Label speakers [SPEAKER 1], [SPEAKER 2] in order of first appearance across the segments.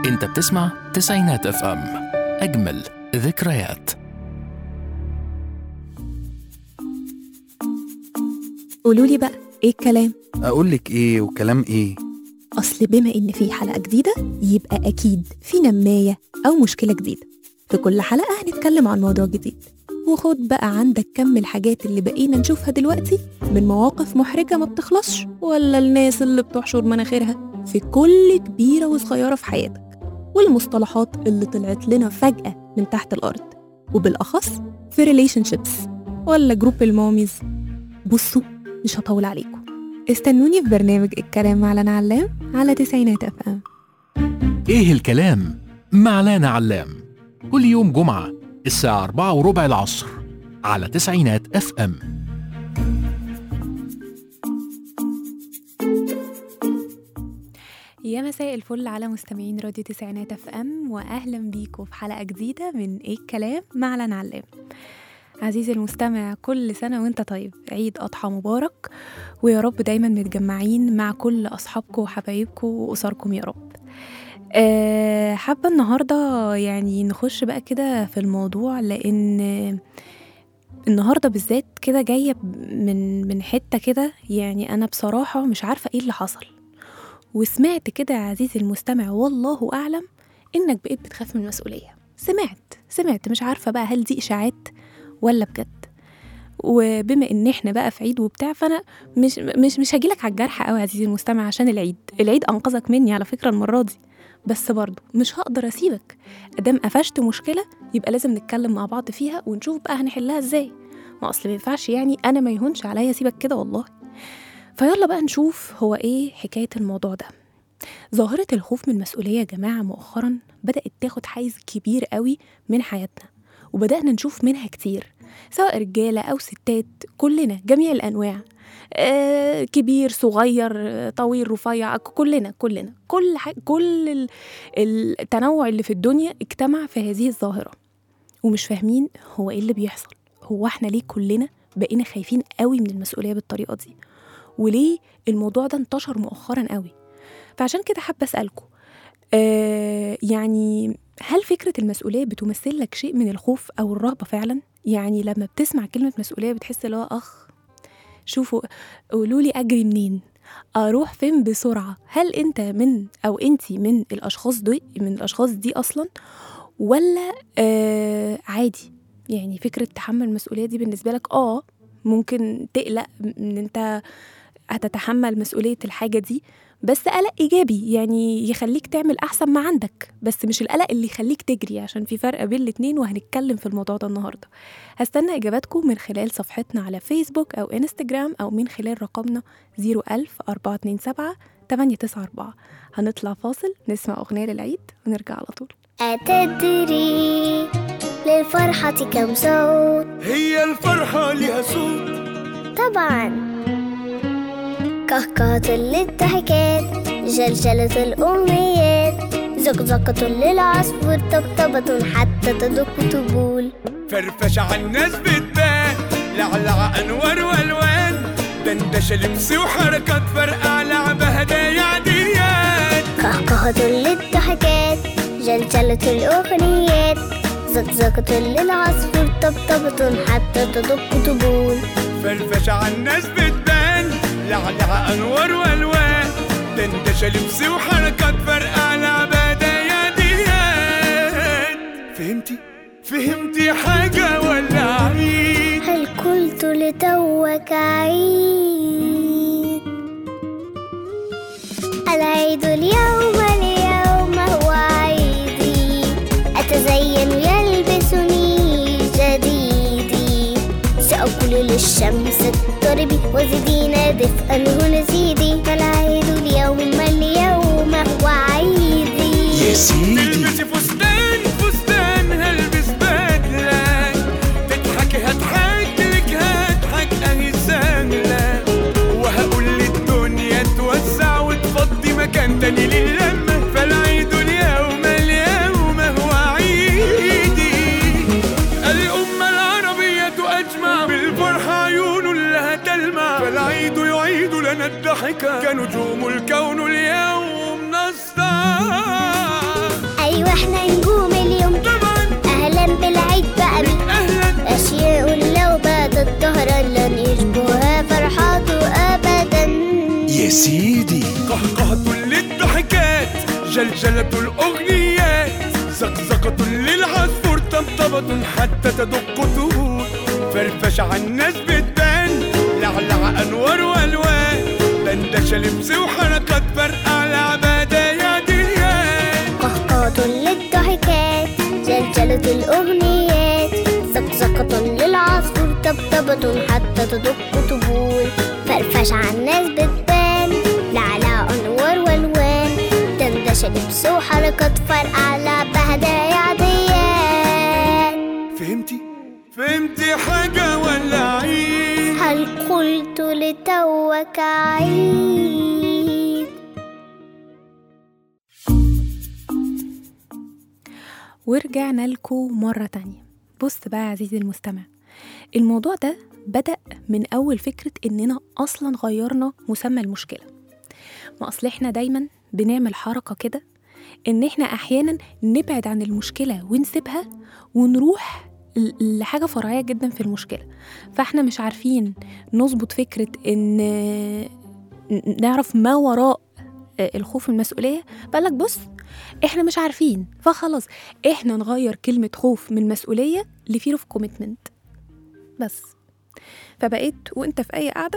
[SPEAKER 1] انت بتسمع تسعينات اف ام اجمل ذكريات
[SPEAKER 2] قولوا لي بقى ايه الكلام
[SPEAKER 3] اقول لك ايه وكلام ايه
[SPEAKER 2] اصل بما ان في حلقه جديده يبقى اكيد في نمايه او مشكله جديده في كل حلقه هنتكلم عن موضوع جديد وخد بقى عندك كم الحاجات اللي بقينا نشوفها دلوقتي من مواقف محرجه ما بتخلصش ولا الناس اللي بتحشر مناخيرها في كل كبيره وصغيره في حياتك والمصطلحات اللي طلعت لنا فجاه من تحت الارض وبالاخص في ريليشن شيبس ولا جروب الماميز بصوا مش هطول عليكم استنوني في برنامج الكلام مع لنا علام على تسعينات اف ام
[SPEAKER 1] ايه الكلام مع لانا علام كل يوم جمعة الساعة أربعة وربع العصر على تسعينات اف ام
[SPEAKER 2] يا مساء الفل على مستمعين راديو تسعينات اف ام واهلا بيكم في حلقه جديده من ايه الكلام مع لنا علام عزيزي المستمع كل سنه وانت طيب عيد اضحى مبارك ويا رب دايما متجمعين مع كل اصحابكم وحبايبكم واسركم يا رب أه حابه النهارده يعني نخش بقى كده في الموضوع لان النهارده بالذات كده جايه من من حته كده يعني انا بصراحه مش عارفه ايه اللي حصل وسمعت كده يا عزيزي المستمع والله اعلم انك بقيت بتخاف من المسؤوليه سمعت سمعت مش عارفه بقى هل دي اشاعات ولا بجد وبما ان احنا بقى في عيد وبتاع فانا مش مش مش هجيلك على الجرح قوي يا عزيزي المستمع عشان العيد العيد انقذك مني على فكره المره دي بس برضه مش هقدر اسيبك ادام قفشت مشكله يبقى لازم نتكلم مع بعض فيها ونشوف بقى هنحلها ازاي ما اصل ما ينفعش يعني انا ما يهونش عليا اسيبك كده والله فيلا بقى نشوف هو ايه حكايه الموضوع ده ظاهرة الخوف من المسؤولية يا جماعة مؤخرا بدأت تاخد حيز كبير قوي من حياتنا وبدأنا نشوف منها كتير سواء رجالة أو ستات كلنا جميع الأنواع آه كبير صغير آه، طويل رفيع كلنا كلنا كل حاجة كل ال- التنوع اللي في الدنيا اجتمع في هذه الظاهرة ومش فاهمين هو ايه اللي بيحصل هو احنا ليه كلنا بقينا خايفين قوي من المسؤولية بالطريقة دي وليه الموضوع ده انتشر مؤخرا قوي فعشان كده حابة أسألكم آه يعني هل فكرة المسؤولية بتمثل لك شيء من الخوف أو الرهبة فعلا؟ يعني لما بتسمع كلمة مسؤولية بتحس اللي هو أخ شوفوا قولوا لي أجري منين؟ أروح فين بسرعة؟ هل أنت من أو أنت من الأشخاص دي من الأشخاص دي أصلا ولا آه عادي؟ يعني فكرة تحمل المسؤولية دي بالنسبة لك آه ممكن تقلق إن أنت هتتحمل مسؤولية الحاجة دي بس قلق إيجابي يعني يخليك تعمل أحسن ما عندك بس مش القلق اللي يخليك تجري عشان في فرق بين الاتنين وهنتكلم في الموضوع ده النهاردة هستنى إجاباتكم من خلال صفحتنا على فيسبوك أو إنستجرام أو من خلال رقمنا 01000 427 894 هنطلع فاصل نسمع أغنية للعيد ونرجع على طول
[SPEAKER 4] أتدري للفرحة كم صوت
[SPEAKER 5] هي الفرحة لها صوت
[SPEAKER 4] طبعا كهكهة للضحكات جلجلة الأمنيات زقزقة للعصفور طبطبة حتى تدق طبول
[SPEAKER 5] فرفشة عالناس بتبان لعلع أنوار وألوان دندشة لبس وحركات فرقع لعبة هدايا عاديات
[SPEAKER 4] كهكهة للضحكات جلجلة الأغنيات زقزقة للعصفور طبطبة حتى تدق طبول
[SPEAKER 5] فرفشة عالناس بتبان لعلع أنوار وألوان دندشة لبس وحركات فرقع لعبة هدايا عاديات فهمتي؟ فهمتي حاجة ولا عيد؟
[SPEAKER 4] هل قلت لتوك عيد العيد اليوم اليوم هو عيدي أتزين يلبسني جديدي سأقول للشمس اضطربي وزدينا دفئا هنا زيدي فالعيد اليوم اليوم هو عيدي
[SPEAKER 3] يا سيدي
[SPEAKER 5] تلبسي فستان فستان هلبس بدلة تضحكي هضحك لك هضحك اهي سهلة وهقول للدنيا توسع وتفضي مكان تاني للمة فالعيد اليوم اليوم هو عيدي الأمة العربية أجمع بالفرحة عيون لها تلمع فالعيد يعيد لنا الضحكة كنجوم الكون اليوم نسطع
[SPEAKER 4] احنا نجوم اليوم
[SPEAKER 5] طبعا
[SPEAKER 4] اهلا بالعيد بقى بيك
[SPEAKER 5] اهلا
[SPEAKER 4] اشياء لو باتت ظهرا لن يشبهها فرحاته ابدا
[SPEAKER 3] يا سيدي
[SPEAKER 5] قهقهة للضحكات جلجلة الأغنيات زقزقة للعصفور طبطبة حتى تدق طهور فرفش على الناس بتبان لعلع أنوار وألوان دندشة لبس وحركات فرقع لعبادة يا ديان
[SPEAKER 4] قهقهة للضحكات جلجلة الأغنيات زقزقة للعصفور طبطبة حتى تدق طبول فرفش على الناس بتبان لعلى أنوار والوان دندشة لبس وحركات فرقع لعبة هدايا عديان
[SPEAKER 5] فهمتي؟ فهمتي حاجة ولا عيد؟
[SPEAKER 4] هل قلت لتوك عيد
[SPEAKER 2] ورجعنا لكم مرة تانية بص بقى يا عزيزي المستمع الموضوع ده بدأ من أول فكرة إننا أصلا غيرنا مسمى المشكلة ما أصل إحنا دايما بنعمل حركة كده إن إحنا أحيانا نبعد عن المشكلة ونسيبها ونروح ل- لحاجة فرعية جدا في المشكلة فإحنا مش عارفين نظبط فكرة إن ن- نعرف ما وراء الخوف من المسؤولية فقالك بص احنا مش عارفين فخلاص احنا نغير كلمة خوف من مسؤولية لفير اوف كوميتمنت بس فبقيت وانت في اي قعدة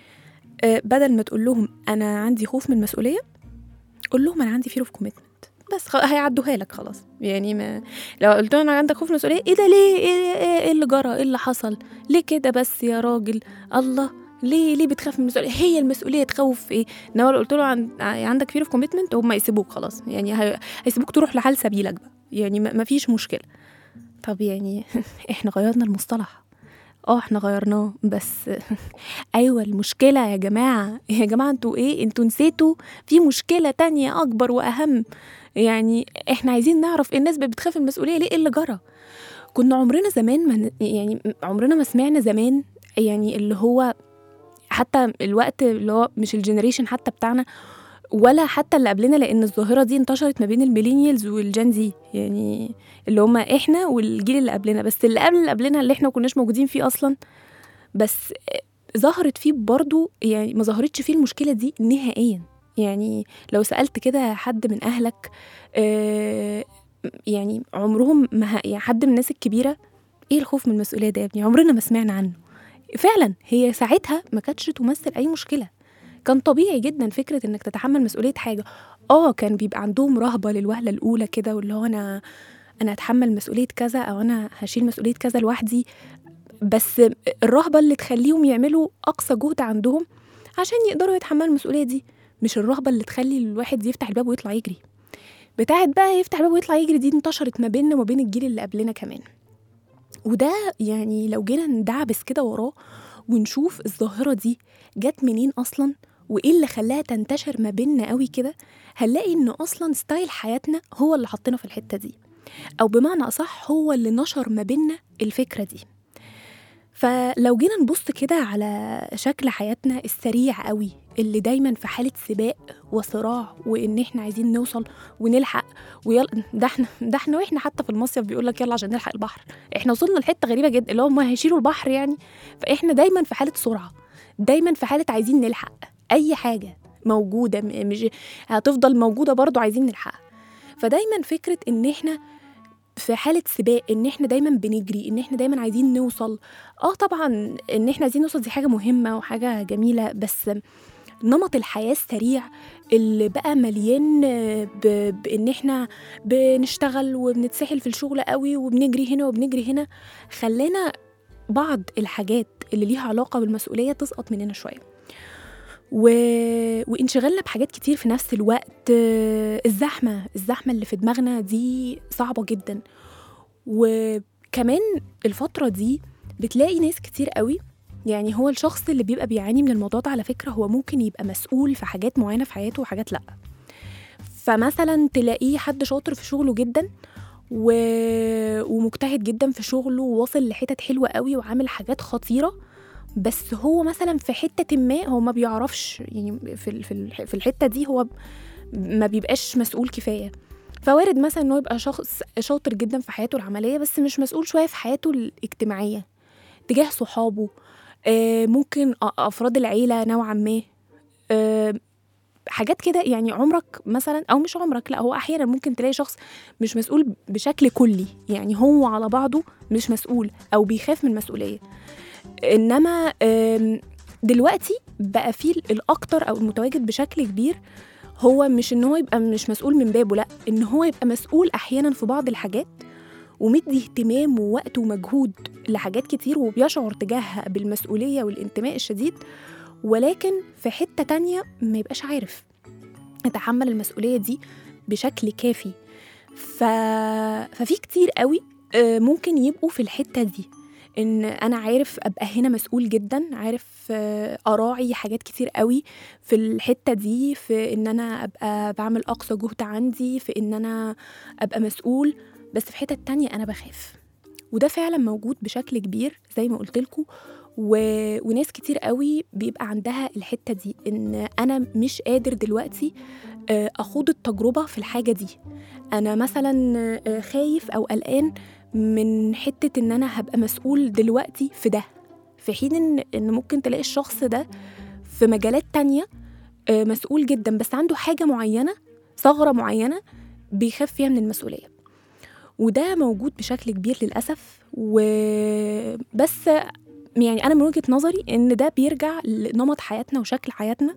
[SPEAKER 2] آه، بدل ما تقول لهم انا عندي خوف من مسؤولية قول لهم انا عندي فير اوف كوميتمنت بس خ- هيعدوها لك خلاص يعني ما لو قلت لهم انا عندك خوف من مسؤولية ايه ده ليه ايه, إيه, إيه اللي جرى ايه اللي حصل ليه كده بس يا راجل الله ليه ليه بتخاف من المسؤوليه هي المسؤوليه تخوف في ايه انما لو قلت له عن... عندك فير اوف كوميتمنت هم يسيبوك خلاص يعني هي... هيسيبوك تروح لحال سبيلك بقى يعني ما فيش مشكله طب يعني احنا غيرنا المصطلح اه احنا غيرناه بس ايوه المشكله يا جماعه يا جماعه انتوا ايه انتوا نسيتوا في مشكله تانية اكبر واهم يعني احنا عايزين نعرف إيه الناس بتخاف من المسؤوليه ليه ايه اللي جرى كنا عمرنا زمان ما ن- يعني عمرنا ما سمعنا زمان يعني اللي هو حتى الوقت اللي هو مش الجنريشن حتى بتاعنا ولا حتى اللي قبلنا لان الظاهره دي انتشرت ما بين الميلينيالز والجان زي يعني اللي هما احنا والجيل اللي قبلنا بس اللي قبل اللي قبلنا اللي احنا ما كناش موجودين فيه اصلا بس ظهرت فيه برضو يعني ما ظهرتش فيه المشكله دي نهائيا يعني لو سالت كده حد من اهلك آه، يعني عمرهم ما ه- يعني حد من الناس الكبيره ايه الخوف من المسؤوليه ده يا ابني عمرنا ما سمعنا عنه فعلا هي ساعتها ما كانتش تمثل اي مشكله كان طبيعي جدا فكره انك تتحمل مسؤوليه حاجه اه كان بيبقى عندهم رهبه للوهله الاولى كده واللي هو انا انا هتحمل مسؤوليه كذا او انا هشيل مسؤوليه كذا لوحدي بس الرهبه اللي تخليهم يعملوا اقصى جهد عندهم عشان يقدروا يتحملوا المسؤوليه دي مش الرهبه اللي تخلي الواحد يفتح الباب ويطلع يجري بتاعت بقى يفتح الباب ويطلع يجري دي انتشرت ما بيننا وما بين الجيل اللي قبلنا كمان وده يعني لو جينا ندعبس كده وراه ونشوف الظاهرة دي جت منين أصلا وإيه اللي خلاها تنتشر ما بيننا قوي كده هنلاقي إن أصلا ستايل حياتنا هو اللي حطنا في الحتة دي أو بمعنى أصح هو اللي نشر ما بيننا الفكرة دي فلو جينا نبص كده على شكل حياتنا السريع قوي اللي دايما في حالة سباق وصراع وإن إحنا عايزين نوصل ونلحق ويلا ده احنا ده احنا واحنا حتى في المصيف بيقول لك يلا عشان نلحق البحر احنا وصلنا لحته غريبه جدا اللي هو ما هيشيلوا البحر يعني فاحنا دايما في حاله سرعه دايما في حاله عايزين نلحق اي حاجه موجوده م- مش هتفضل موجوده برضو عايزين نلحقها فدايما فكره ان احنا في حالة سباق ان احنا دايما بنجري ان احنا دايما عايزين نوصل اه طبعا ان احنا عايزين نوصل دي حاجة مهمة وحاجة جميلة بس نمط الحياة السريع اللي بقى مليان ب... بان احنا بنشتغل وبنتسحل في الشغل قوي وبنجري هنا وبنجري هنا خلانا بعض الحاجات اللي ليها علاقة بالمسؤولية تسقط مننا شوية و... وانشغالنا بحاجات كتير في نفس الوقت آه، الزحمة الزحمة اللي في دماغنا دي صعبة جدا وكمان الفترة دي بتلاقي ناس كتير قوي يعني هو الشخص اللي بيبقى بيعاني من الموضوع ده على فكرة هو ممكن يبقى مسؤول في حاجات معينة في حياته وحاجات لأ فمثلا تلاقيه حد شاطر في شغله جدا و... ومجتهد جدا في شغله وواصل لحتت حلوة قوي وعامل حاجات خطيرة بس هو مثلا في حتة ما هو ما بيعرفش يعني في ال- في ال- في الحتة دي هو ما بيبقاش مسؤول كفاية فوارد مثلا انه يبقى شخص شاطر جدا في حياته العمليه بس مش مسؤول شويه في حياته الاجتماعيه تجاه صحابه آه، ممكن أ- افراد العيله نوعا ما آه، حاجات كده يعني عمرك مثلا او مش عمرك لا هو احيانا ممكن تلاقي شخص مش مسؤول بشكل كلي يعني هو على بعضه مش مسؤول او بيخاف من المسؤوليه انما آم، دلوقتي بقى فيه الاكتر او المتواجد بشكل كبير هو مش ان هو يبقى مش مسؤول من بابه لا ان هو يبقى مسؤول احيانا في بعض الحاجات ومدي اهتمام ووقت ومجهود لحاجات كتير وبيشعر تجاهها بالمسؤولية والانتماء الشديد ولكن في حتة تانية ما يبقاش عارف يتحمل المسؤولية دي بشكل كافي ف... ففي كتير قوي آه، ممكن يبقوا في الحتة دي ان انا عارف ابقى هنا مسؤول جدا عارف آه، اراعي حاجات كتير قوي في الحتة دي في ان انا ابقى بعمل اقصى جهد عندي في ان انا ابقى مسؤول بس في حتة تانية انا بخاف وده فعلا موجود بشكل كبير زي ما قلت لكم و... وناس كتير قوي بيبقى عندها الحتة دي ان انا مش قادر دلوقتي آه، اخوض التجربة في الحاجة دي انا مثلا آه، خايف او قلقان من حتة ان انا هبقى مسؤول دلوقتي في ده في حين ان ان ممكن تلاقي الشخص ده في مجالات تانية آه، مسؤول جدا بس عنده حاجة معينة ثغرة معينة بيخاف فيها من المسؤولية وده موجود بشكل كبير للأسف وبس يعني أنا من وجهة نظري إن ده بيرجع لنمط حياتنا وشكل حياتنا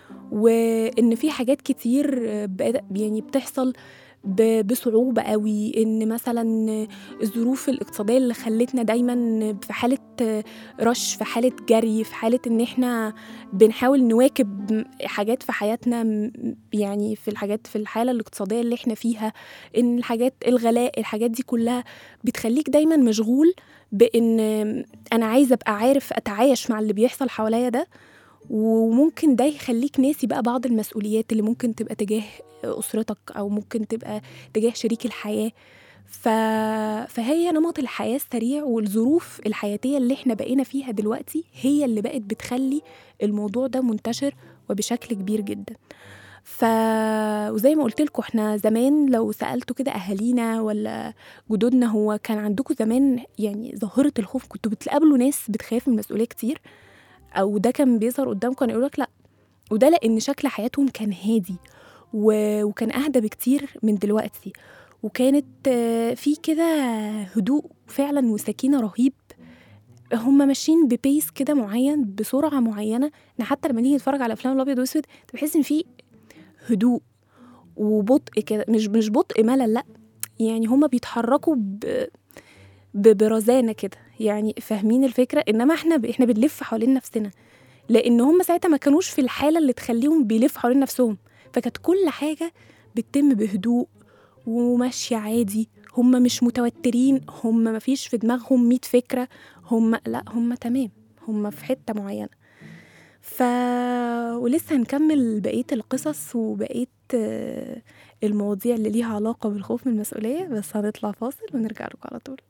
[SPEAKER 2] وإن في حاجات كتير بقت- يعني بتحصل ب- بصعوبة قوي إن مثلا الظروف الاقتصادية اللي خلتنا دايما في حالة رش في حالة جري في حالة إن إحنا بنحاول نواكب حاجات في حياتنا م- يعني في الحاجات في الحالة الاقتصادية اللي إحنا فيها إن الحاجات الغلاء الحاجات دي كلها بتخليك دايما مشغول بإن أنا عايزة أبقى عارف أتعايش مع اللي بيحصل حواليا ده وممكن ده يخليك ناسي بقى بعض المسؤوليات اللي ممكن تبقى تجاه أسرتك أو ممكن تبقى تجاه شريك الحياة ف... فهي نمط الحياة السريع والظروف الحياتية اللي احنا بقينا فيها دلوقتي هي اللي بقت بتخلي الموضوع ده منتشر وبشكل كبير جدا ف وزي ما قلت لكم احنا زمان لو سالتوا كده اهالينا ولا جدودنا هو كان عندكم زمان يعني ظاهره الخوف كنتوا بتقابلوا ناس بتخاف من المسؤوليه كتير او ده كان بيظهر قدامكم كانوا يقولوا لك لا وده لان شكل حياتهم كان هادي و... وكان اهدى بكتير من دلوقتي وكانت آه، في كده هدوء فعلا وسكينه رهيب هم ماشيين ببيس كده معين بسرعه معينه ان حتى لما نيجي نتفرج على افلام الابيض واسود تحس ان في هدوء وبطء كده مش مش بطء ملل لا يعني هما بيتحركوا ب... ب... برزانه كده يعني فاهمين الفكره انما احنا ب... احنا بنلف حوالين نفسنا لان هم ساعتها ما كانوش في الحاله اللي تخليهم بيلفوا حوالين نفسهم فكانت كل حاجه بتتم بهدوء وماشيه عادي هم مش متوترين هم ما فيش في دماغهم 100 فكره هم لا هم تمام هم في حته معينه ف ولسه هنكمل بقيه القصص وبقيه آه، المواضيع اللي ليها علاقه بالخوف من المسؤوليه بس هنطلع فاصل ونرجع لكم على طول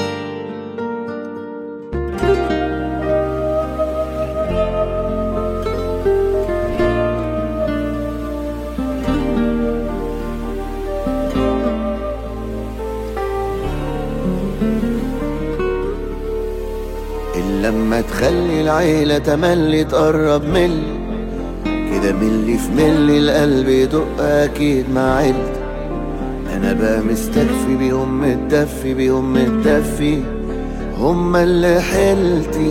[SPEAKER 3] إلا لما تخلي العيلة تملي تقرب ملي كده ملي في ملي القلب يدق أكيد مع عيلتي أنا بقى مستكفي بيهم متدفي بيهم متدفي هما اللي حيلتي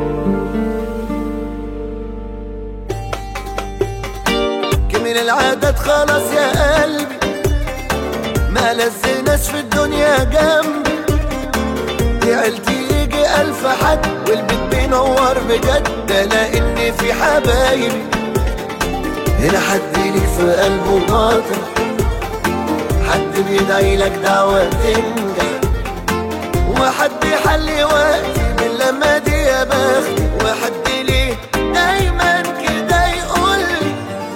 [SPEAKER 3] كمل العادات خلاص يا قلبي ما لز ناس في الدنيا جنبي دي عيلتي يجي ألف حد والبيت بينور بجد ده لأن في حبايبي هنا حد ليك في قلبه باطل حد بيدعي لك دعوة تنجح وحد يحلي وقتي من لما دي يا بختي وحد ليه دايما كده يقول لي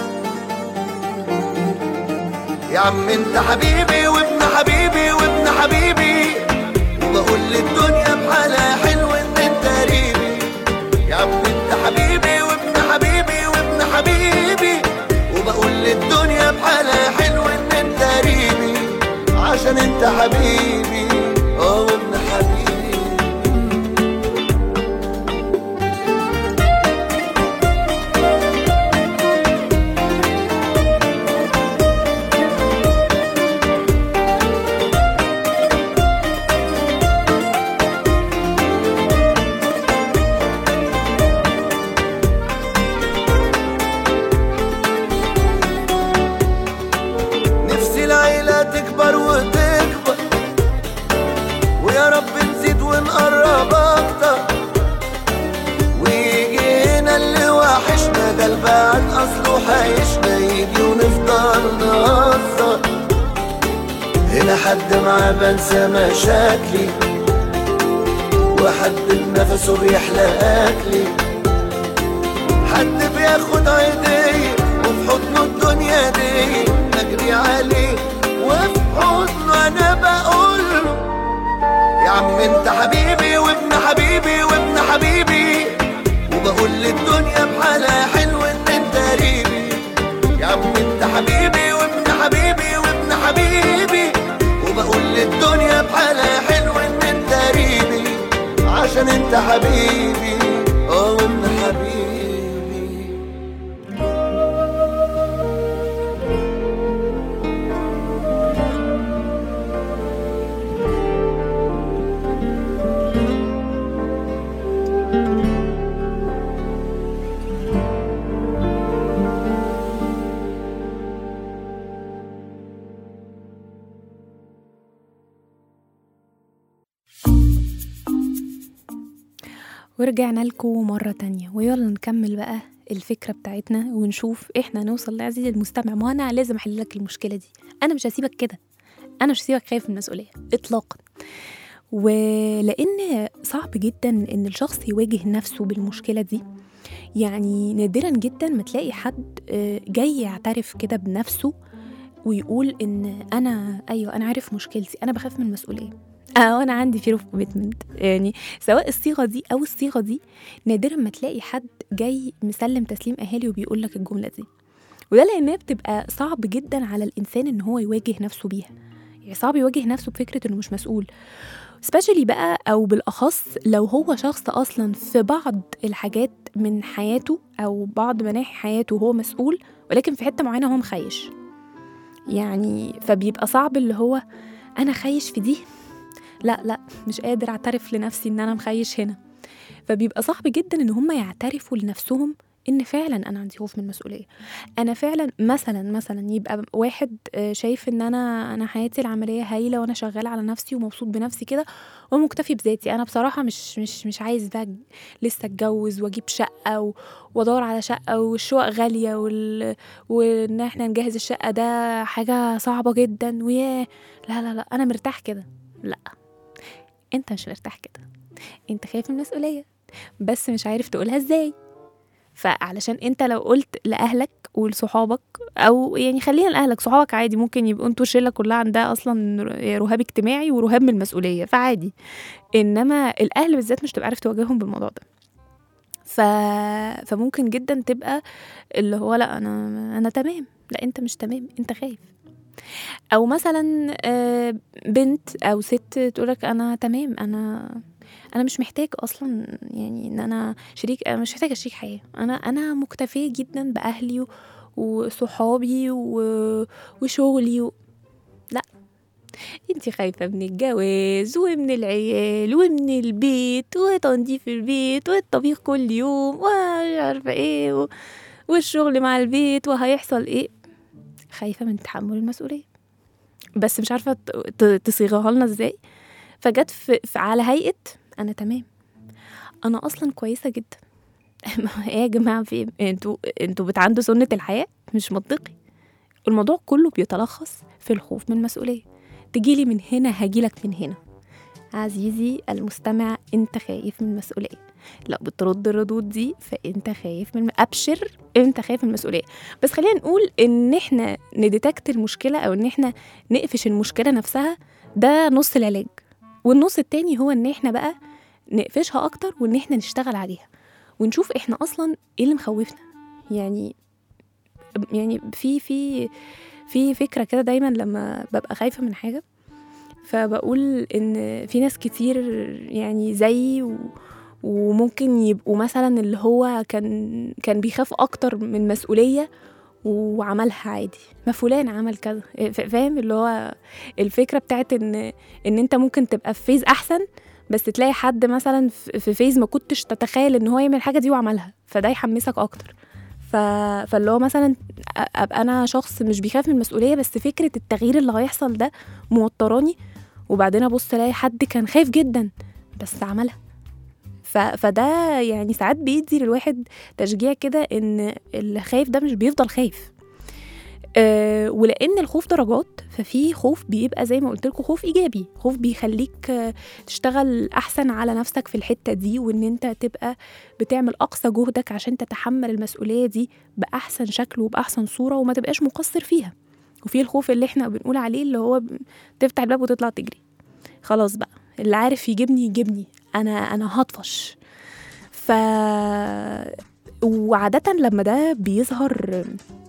[SPEAKER 3] يا عم انت حبيبي وابن حبيبي وابن حبيبي وبقول للدنيا بحالها حلو ان انت قريبي يا عم انت حبيبي وابن حبيبي وابن حبيبي وبقول للدنيا بحالها حلو ان انت قريبي انت حبيبي اه وابن حبيبي نفسي العيلة تكبر وتكبر ويا رب نزيد ونقرب أكتر ويجي هنا اللي وحشنا ده البعد أصله حيشنا يجي ونفضل نهزر هنا حد معاه بنسى مشاكلي وحد بنفسه بيحلى أكلي حد بياخد عيدية وفي حضنه الدنيا دي بجري عليه وفي حضنه انا بقول له يا عم انت حبيبي وابن حبيبي وابن حبيبي وبقول للدنيا بحالها حلو ان انت قريبي يا عم انت حبيبي وابن حبيبي وابن حبيبي وبقول للدنيا بحالها حلو ان انت قريبي عشان انت حبيبي اه وابن حبيبي
[SPEAKER 2] ورجعنا لكم مرة تانية ويلا نكمل بقى الفكرة بتاعتنا ونشوف احنا نوصل لعزيزي المستمع ما انا لازم احل لك المشكلة دي انا مش هسيبك كده انا مش هسيبك خايف من المسؤولية اطلاقا ولان صعب جدا ان الشخص يواجه نفسه بالمشكلة دي يعني نادرا جدا ما تلاقي حد آه، جاي يعترف كده بنفسه ويقول ان انا ايوه انا عارف مشكلتي انا بخاف من المسؤوليه اه انا عندي fear of commitment يعني سواء الصيغه دي او الصيغه دي نادرا ما تلاقي حد جاي مسلم تسليم اهالي وبيقول لك الجمله دي وده لانها بتبقى صعب جدا على الانسان ان هو يواجه نفسه بيها يعني صعب يواجه نفسه بفكره انه مش مسؤول سبيشالي بقى او بالاخص لو هو شخص اصلا في بعض الحاجات من حياته او بعض مناحي حياته هو مسؤول ولكن في حته معينه هو مخيش يعني فبيبقى صعب اللي هو انا خايش في دي لا لا مش قادر اعترف لنفسي ان انا مخيش هنا فبيبقى صعب جدا ان هم يعترفوا لنفسهم ان فعلا انا عندي خوف من المسؤوليه انا فعلا مثلا مثلا يبقى واحد آه، شايف ان انا انا حياتي العمليه هايله وانا شغاله على نفسي ومبسوط بنفسي كده ومكتفي بذاتي انا بصراحه مش مش مش عايز بقى لسه اتجوز واجيب شقه و- وادور على شقه والشقق غاليه وال... وان احنا نجهز الشقه ده حاجه صعبه جدا وياه لا لا لا انا مرتاح كده لا انت مش مرتاح كده انت خايف من المسؤوليه بس مش عارف تقولها ازاي فعلشان انت لو قلت لاهلك ولصحابك او يعني خلينا لاهلك صحابك عادي ممكن يبقوا انتوا الشله كلها عندها اصلا رهاب اجتماعي ورهاب من المسؤوليه فعادي انما الاهل بالذات مش تبقى عارف تواجههم بالموضوع ده ف... فممكن جدا تبقى اللي هو لا انا انا تمام لا انت مش تمام انت خايف او مثلا آه، بنت او ست تقولك انا تمام انا انا مش محتاج اصلا يعني ان انا شريك أنا مش محتاجه شريك حياه انا انا مكتفيه جدا باهلي و- وصحابي و- وشغلي و... لا انت خايفه من الجواز ومن العيال ومن البيت وتنظيف البيت والطبيخ كل يوم ومش عارفه ايه و... والشغل مع البيت وهيحصل ايه خايفه من تحمل المسؤوليه بس مش عارفه ت- ت- تصيغها لنا ازاي فجت في, في على هيئه انا تمام انا اصلا كويسه جدا ايه يا جماعه في إيه؟ انتوا انتوا بتعندوا سنه الحياه مش منطقي الموضوع كله بيتلخص في الخوف من المسؤوليه تجيلي من هنا هجيلك من هنا عزيزي المستمع انت خايف من المسؤوليه لا بترد الردود دي فانت خايف من ابشر انت خايف من المسؤوليه بس خلينا نقول ان احنا نديتكت المشكله او ان احنا نقفش المشكله نفسها ده نص العلاج والنص التاني هو ان احنا بقى نقفشها اكتر وان احنا نشتغل عليها ونشوف احنا اصلا ايه اللي مخوفنا يعني يعني في في في فكره كده دايما لما ببقى خايفه من حاجه فبقول ان في ناس كتير يعني زيي و... وممكن يبقوا مثلا اللي هو كان كان بيخاف اكتر من مسؤوليه وعملها عادي ما فلان عمل كذا ف- فاهم اللي هو الفكره بتاعت ان ان انت ممكن تبقى في فيز احسن بس تلاقي حد مثلا في في فيز ما كنتش تتخيل ان هو يعمل الحاجه دي وعملها فده يحمسك اكتر ف... فاللي هو مثلا أ- ابقى انا شخص مش بيخاف من المسؤوليه بس فكره التغيير اللي هيحصل ده موتراني وبعدين ابص الاقي حد كان خايف جدا بس عملها ف... فده يعني ساعات بيدي للواحد تشجيع كده ان اللي خايف ده مش بيفضل خايف أه ولان الخوف درجات ففي خوف بيبقى زي ما قلت لكم خوف ايجابي خوف بيخليك آه، تشتغل احسن على نفسك في الحته دي وان انت تبقى بتعمل اقصى جهدك عشان تتحمل المسؤوليه دي باحسن شكل وباحسن صوره وما تبقاش مقصر فيها وفي الخوف اللي احنا بنقول عليه اللي هو ب- تفتح الباب وتطلع تجري خلاص بقى اللي عارف يجيبني يجيبني انا انا هطفش ف وعادة لما ده بيظهر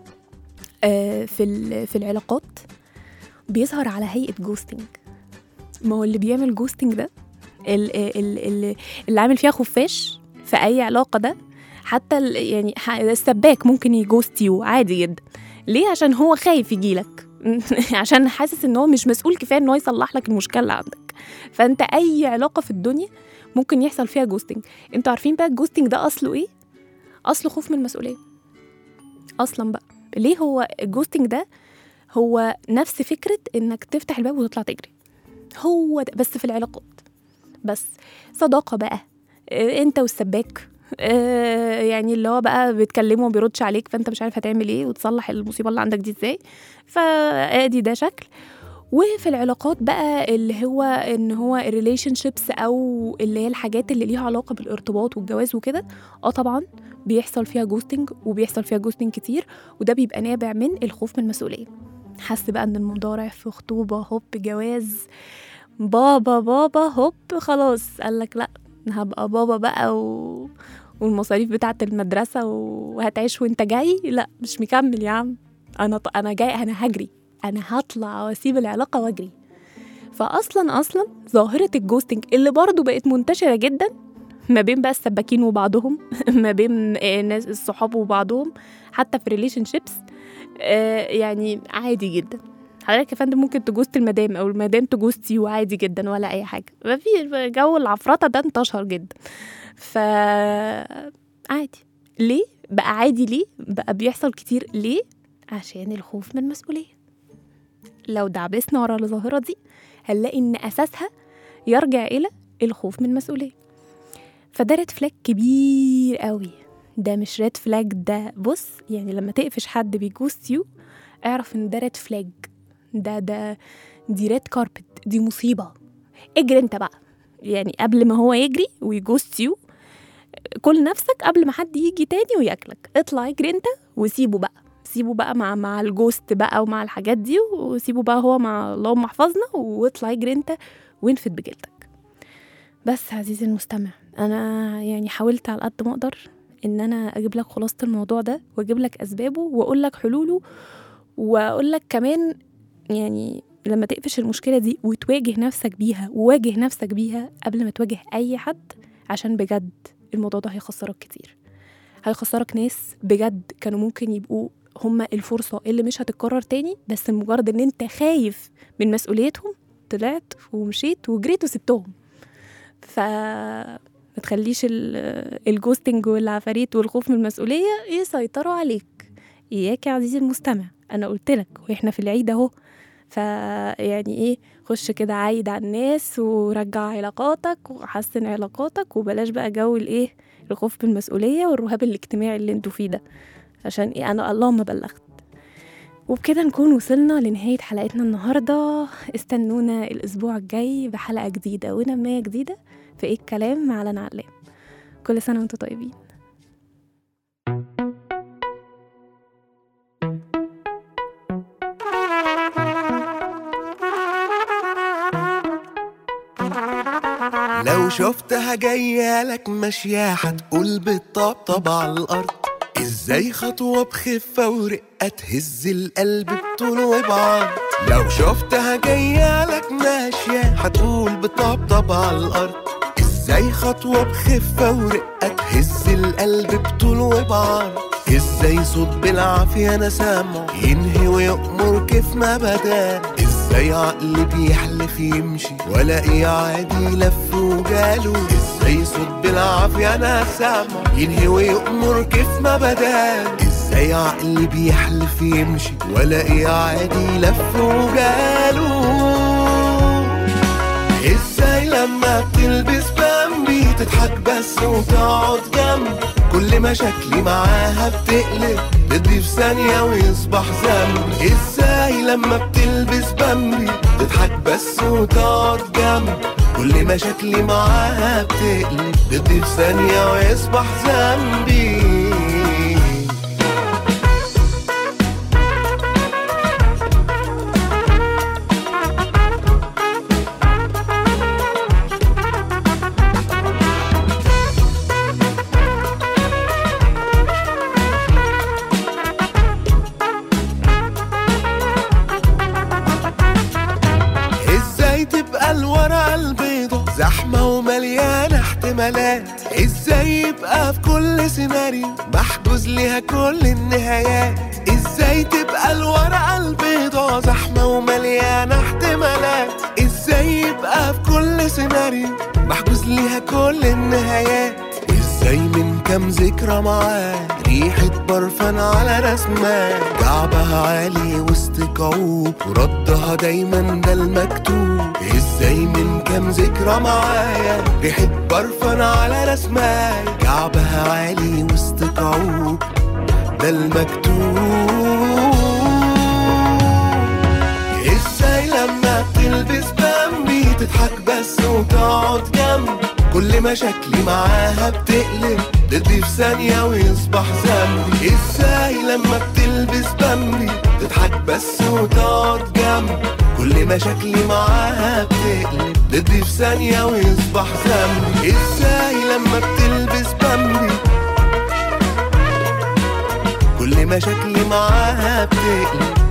[SPEAKER 2] آه، في ال- في العلاقات بيظهر على هيئة جوستنج ما هو اللي بيعمل جوستنج ده ال- ال- ال- اللي عامل فيها خفاش في أي علاقة ده حتى ال- يعني ح- السباك ممكن يجوست يو عادي جدا ليه عشان هو خايف يجيلك عشان حاسس ان هو مش مسؤول كفايه ان هو يصلح لك المشكله اللي عندك فانت اي علاقه في الدنيا ممكن يحصل فيها جوستنج انتوا عارفين بقى الجوستنج ده اصله ايه اصله خوف من المسؤوليه اصلا بقى ليه هو الجوستنج ده هو نفس فكره انك تفتح الباب وتطلع تجري هو ده بس في العلاقات بس صداقه بقى آه، انت والسباك آه، يعني اللي هو بقى بتكلمه وما بيردش عليك فانت مش عارف هتعمل ايه وتصلح المصيبه اللي عندك دي ازاي فادي ده شكل وفي العلاقات بقى اللي هو ان هو الريليشن شيبس او اللي هي الحاجات اللي ليها علاقه بالارتباط والجواز وكده اه طبعا بيحصل فيها جوستنج وبيحصل فيها جوستنج كتير وده بيبقى نابع من الخوف من المسؤوليه حس بقى ان الموضوع رايح في خطوبه هوب جواز بابا بابا هوب خلاص قال لك لا هبقى بابا بقى و... والمصاريف بتاعه المدرسه وهتعيش وانت جاي لا مش مكمل يا عم انا ط... انا جاي انا هجري انا هطلع واسيب العلاقه واجري فاصلا اصلا ظاهره الجوستنج اللي برضو بقت منتشره جدا ما بين بقى السباكين وبعضهم ما بين آه، ناس الصحاب وبعضهم حتى في ريليشن شيبس يعني عادي جدا حضرتك يا فندم ممكن تجوست المدام او المدام تجوست يو عادي جدا ولا اي حاجه ما في جو العفرطه ده انتشر جدا ف عادي ليه بقى عادي ليه بقى بيحصل كتير ليه عشان الخوف من المسؤوليه لو دعبسنا ورا الظاهره دي هنلاقي ان اساسها يرجع الى الخوف من المسؤوليه فده ريد فلاج كبير قوي ده مش ريد فلاج ده بص يعني لما تقفش حد بيجوست يو اعرف ان ده ريد فلاج ده ده دي ريد كاربت دي مصيبه اجري انت بقى يعني قبل ما هو يجري ويجوست يو كل نفسك قبل ما حد يجي تاني وياكلك اطلع اجري انت وسيبه بقى سيبه بقى مع مع الجوست بقى ومع الحاجات دي وسيبه بقى هو مع اللهم احفظنا واطلع اجري انت وانفد بجلدك بس عزيزي المستمع انا يعني حاولت على قد ما اقدر ان انا اجيب لك خلاصه الموضوع ده واجيب لك اسبابه واقول لك حلوله واقول لك كمان يعني لما تقفش المشكله دي وتواجه نفسك بيها وواجه نفسك بيها قبل ما تواجه اي حد عشان بجد الموضوع ده هيخسرك كتير هيخسرك ناس بجد كانوا ممكن يبقوا هما الفرصة اللي مش هتتكرر تاني بس مجرد ان انت خايف من مسؤوليتهم طلعت ومشيت وجريت وسبتهم ف ما تخليش ال- الجوستنج والعفاريت والخوف من المسؤولية يسيطروا عليك إياك يا عزيزي المستمع أنا قلت لك وإحنا في العيد أهو فيعني إيه خش كده عايد على الناس ورجع علاقاتك وحسن علاقاتك وبلاش بقى جو الإيه الخوف من المسؤولية والرهاب الاجتماعي اللي انتوا فيه ده عشان إيه أنا اللهم بلغت وبكده نكون وصلنا لنهاية حلقتنا النهاردة استنونا الأسبوع الجاي بحلقة جديدة ونماية جديدة في إيه الكلام مع لنا علام كل سنة وانتم طيبين
[SPEAKER 3] لو شفتها جاية لك ماشية هتقول بالطبطب على الأرض ازاي خطوة بخفة ورقة تهز القلب بطول وبعرض لو شفتها جاية لك ماشية هتقول بطبطب على الأرض ازاي خطوة بخفة ورقة تهز القلب بطول وبعرض ازاي صوت بالعافية انا سامعه ينهي ويأمر كيف ما بدا ازاي عقل بيحلف يمشي ولاقي عادي لف وجاله ازاي صوت بالعافية انا سامعه ينهي ويأمر كيف ما بدا ازاي عقل بيحلف يمشي ولاقي عادي لف وجاله ازاي لما بتلبس بامبي تضحك بس وتقعد جنبي كل مشاكلي معاها بتقلب تضيف ثانية ويصبح ذنبي ازاي لما بتلبس بامبي تضحك بس وتقعد جنبي كل مشاكلي معاها بتقلب تضيف ثانية ويصبح ذنبي ازاي تبقى الورقة البيضة زحمة ومليانة احتمالات ازاي يبقى في كل سيناريو محجوز ليها كل النهايات ازاي تبقى الورقة البيضة زحمة ومليانة احتمالات ازاي يبقى في كل سيناريو محجوز ليها كل النهايات ازاي من كام ذكرى معاه ريحة برفان على رسمة كعبها عالي وسط كعوب وردها دايما ده المكتوب ازاي من كام ذكرى معايا ريحة برفان على رسمة كعبها عالي وسط كعوب ده المكتوب ازاي لما بتلبس بامبي تضحك بس وتقعد جنبي كل مشاكلي معاها بتقلب تضيف ثانية ويصبح ذنبي ازاي لما بتلبس بامبي تضحك بس وتقعد جنبي كل مشاكلي معاها بتقلب تضيف ثانية ويصبح ذنبي ازاي لما بتلبس بامبي كل مشاكلي معاها بتقلب